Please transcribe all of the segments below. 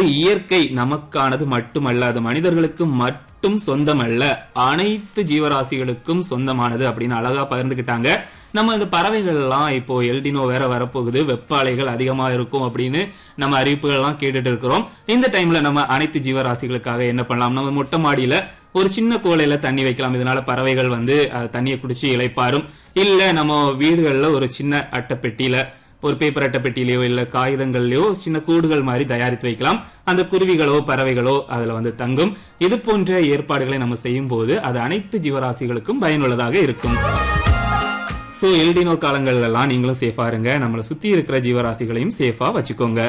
இயற்கை நமக்கானது மட்டுமல்ல அது மனிதர்களுக்கு மட்டும் சொந்தமல்ல அனைத்து ஜீவராசிகளுக்கும் சொந்தமானது அப்படின்னு அழகா பகிர்ந்துக்கிட்டாங்க நம்ம இந்த பறவைகள் எல்லாம் இப்போ எல்டினோ வேற வரப்போகுது வெப்ப அலைகள் அதிகமா இருக்கும் அப்படின்னு நம்ம அறிவிப்புகள் எல்லாம் கேட்டுட்டு இருக்கிறோம் இந்த டைம்ல நம்ம அனைத்து ஜீவராசிகளுக்காக என்ன பண்ணலாம் நம்ம மொட்டை மாடியில ஒரு சின்ன கோலையில தண்ணி வைக்கலாம் இதனால பறவைகள் வந்து அஹ், தண்ணியை குடிச்சு இளைப்பாரும் இல்ல நம்ம வீடுகள்ல ஒரு சின்ன அட்டைப்பெட்டியில ஒரு பேப்பர் அட்டைப்பெட்டியிலயோ இல்ல காகிதங்கள்லயோ சின்ன கூடுகள் மாதிரி தயாரித்து வைக்கலாம் அந்த குருவிகளோ பறவைகளோ அதுல வந்து தங்கும் இது போன்ற ஏற்பாடுகளை நம்ம செய்யும் போது அது அனைத்து ஜீவராசிகளுக்கும் பயனுள்ளதாக இருக்கும் சோ எல்டினோ காலங்கள்ல எல்லாம் நீங்களும் சேஃபா இருங்க நம்மளை சுத்தி இருக்கிற ஜீவராசிகளையும் சேஃபா வச்சுக்கோங்க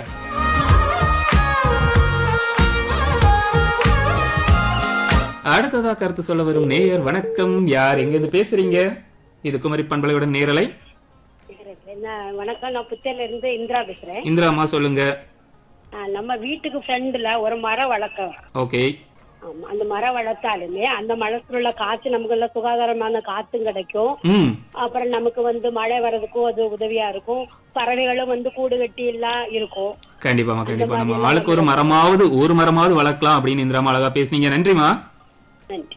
அடுத்ததா கருத்து சொல்ல வரும் நேயர் வணக்கம் யார் எங்க இருந்து பேசுறீங்க இது குமரி பண்பலையோட நேரலை நான் வணக்கம் நான் புத்தேல இருந்து இந்திரா பேசுறேன் இந்திரா அம்மா சொல்லுங்க ஆ, நம்ம வீட்டுக்கு ஃப்ரெண்ட்ல ஒரு மரம் வளர்க்க ஓகே ஆமா, அந்த மரம் வளர்த்தாலுமே அந்த மரத்துல உள்ள காத்து நமக்கு எல்லாம் சுகாதாரமான காத்தும் கிடைக்கும் ம் அப்புறம் நமக்கு வந்து மழை வர்றதுக்கும் அது உதவியா இருக்கும் பறவைகளும் வந்து கூடு கட்டி எல்லாம் இருக்கும் கண்டிப்பாமா கண்டிப்பா நம்ம ஆளுக்கு ஒரு மரமாவது ஒரு மரமாவது வளர்க்கலாம் அப்படின்னு இந்திராமா அழகா பேசுனீங்க நன்றிமா நன்றி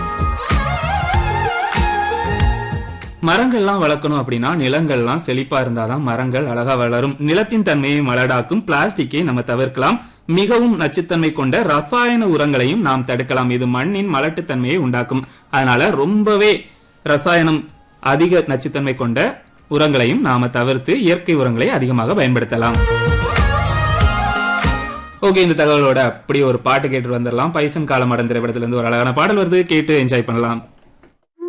மரங்கள்லாம் வளர்க்கணும் அப்படின்னா நிலங்கள்லாம் செழிப்பா இருந்தாதான் மரங்கள் அழகா வளரும் நிலத்தின் தன்மையை மலடாக்கும் பிளாஸ்டிக்கை நம்ம தவிர்க்கலாம் மிகவும் நச்சுத்தன்மை கொண்ட ரசாயன உரங்களையும் நாம் தடுக்கலாம் இது மண்ணின் மலட்டுத்தன்மையை உண்டாக்கும் அதனால ரொம்பவே ரசாயனம் அதிக நச்சுத்தன்மை கொண்ட உரங்களையும் நாம தவிர்த்து இயற்கை உரங்களை அதிகமாக பயன்படுத்தலாம் ஓகே இந்த தகவலோட அப்படியே ஒரு பாட்டு கேட்டு வந்துடலாம் பைசன் காலம் அடைந்த திரைப்படத்துல இருந்து ஒரு அழகான பாடல் வருது கேட்டு என்ஜாய் பண்ணலாம்